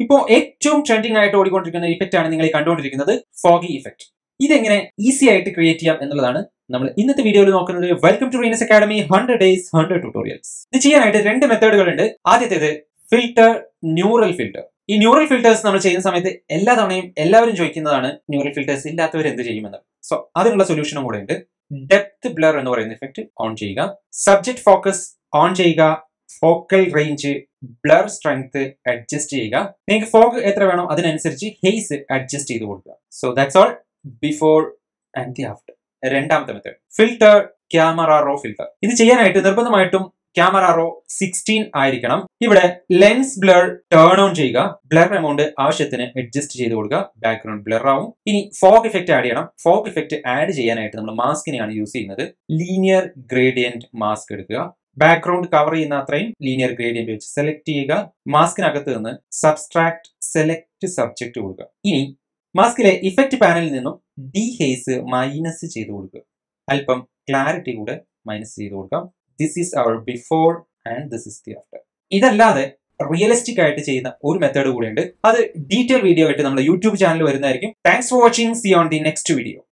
ഇപ്പോൾ ഏറ്റവും ട്രെൻഡിങ് ആയിട്ട് ഓടിക്കൊണ്ടിരിക്കുന്ന ഇഫക്റ്റ് ആണ് നിങ്ങൾ ഈ കണ്ടുകൊണ്ടിരിക്കുന്നത് ഫോഗി ഇഫക്റ്റ് ഇതെങ്ങനെ ഈസി ആയിട്ട് ക്രിയേറ്റ് ചെയ്യാം എന്നുള്ളതാണ് നമ്മൾ ഇന്നത്തെ വീഡിയോയിൽ നോക്കുന്നത് welcome to Reenas academy hundred days hundred tutorials ഇത് ചെയ്യാനായിട്ട് രണ്ട് മെത്തേഡുകൾ ഉണ്ട് ആദ്യത്തേത് ഫിൽട്ടർ ന്യൂറൽ ഫിൽട്ടർ ഈ ന്യൂറൽ ഫിൽറ്റേഴ്സ് നമ്മൾ ചെയ്യുന്ന സമയത്ത് എല്ലാ തവണയും എല്ലാവരും ചോദിക്കുന്നതാണ് ന്യൂറൽ ഫിൽറ്റേഴ്സ് ഇല്ലാത്തവർ എന്ത് ചെയ്യുമെന്ന് സോ അതിനുള്ള സൊല്യൂഷനും കൂടെ ഉണ്ട് ഡെപ്ത് ബ്ലർ എന്ന് പറയുന്ന ഇഫക്റ്റ് ഓൺ ചെയ്യുക സബ്ജക്ട് ഫോക്കസ് ഓൺ ചെയ്യുക focal range blur strength adjust ചെയ്യുക നിങ്ങൾക്ക് ഫോഗ് എത്ര വേണോ അതിനനുസരിച്ച് ഹെയ്സ് അഡ്ജസ്റ്റ് ചെയ്ത് കൊടുക്കുക so that's all before and the after രണ്ടാമത്തെ method filter camera raw filter ഇത് ചെയ്യാനായിട്ട് നിർബന്ധമായിട്ടും ക്യാമറ റോ സിക്സ്റ്റീൻ ആയിരിക്കണം ഇവിടെ ലെൻസ് ബ്ലർ ടേൺ ഓൺ ചെയ്യുക ബ്ലർ എമൗണ്ട് ആവശ്യത്തിന് അഡ്ജസ്റ്റ് ചെയ്ത് കൊടുക്കുക ബാക്ക്ഗ്രൗണ്ട് ബ്ലർ ആവും ഇനി ഫോഗ് ഇഫക്റ്റ് ആഡ് ചെയ്യണം ഫോഗ് ഇഫക്റ്റ് ആഡ് ചെയ്യാനായിട്ട് നമ്മൾ മാസ്കിനെയാണ് യൂസ് ചെയ്യുന്നത് ലീനിയർ ഗ്രേഡിയന്റ് മാസ്ക് എടുക്കുക ബാക്ക്ഗ്രൗണ്ട് കവർ ചെയ്യുന്ന അത്രയും ലീനിയർ ഗ്രേഡിയന്റ് വെച്ച് സെലക്ട് ചെയ്യുക മാസ്കിനകത്ത് നിന്ന് സബ്സ്ട്രാക്ട് സെലക്ട് സബ്ജക്ട് കൊടുക്കുക ഇനി മാസ്കിലെ ഇഫക്റ്റ് പാനലിൽ നിന്നും ഡി ഹേസ് മൈനസ് ചെയ്ത് കൊടുക്കുക അല്പം ക്ലാരിറ്റി കൂടെ മൈനസ് ചെയ്ത് കൊടുക്കാം this is our before and this is the after ഇതല്ലാതെ റിയലിസ്റ്റിക് ആയിട്ട് ചെയ്യുന്ന ഒരു മെത്തേഡ് കൂടെ ഉണ്ട് അത് ഡീറ്റെയിൽ വീഡിയോ ആയിട്ട് നമ്മുടെ യൂട്യൂബ് ചാനൽ വരുന്നതായിരിക്കും thanks for watching see on the next video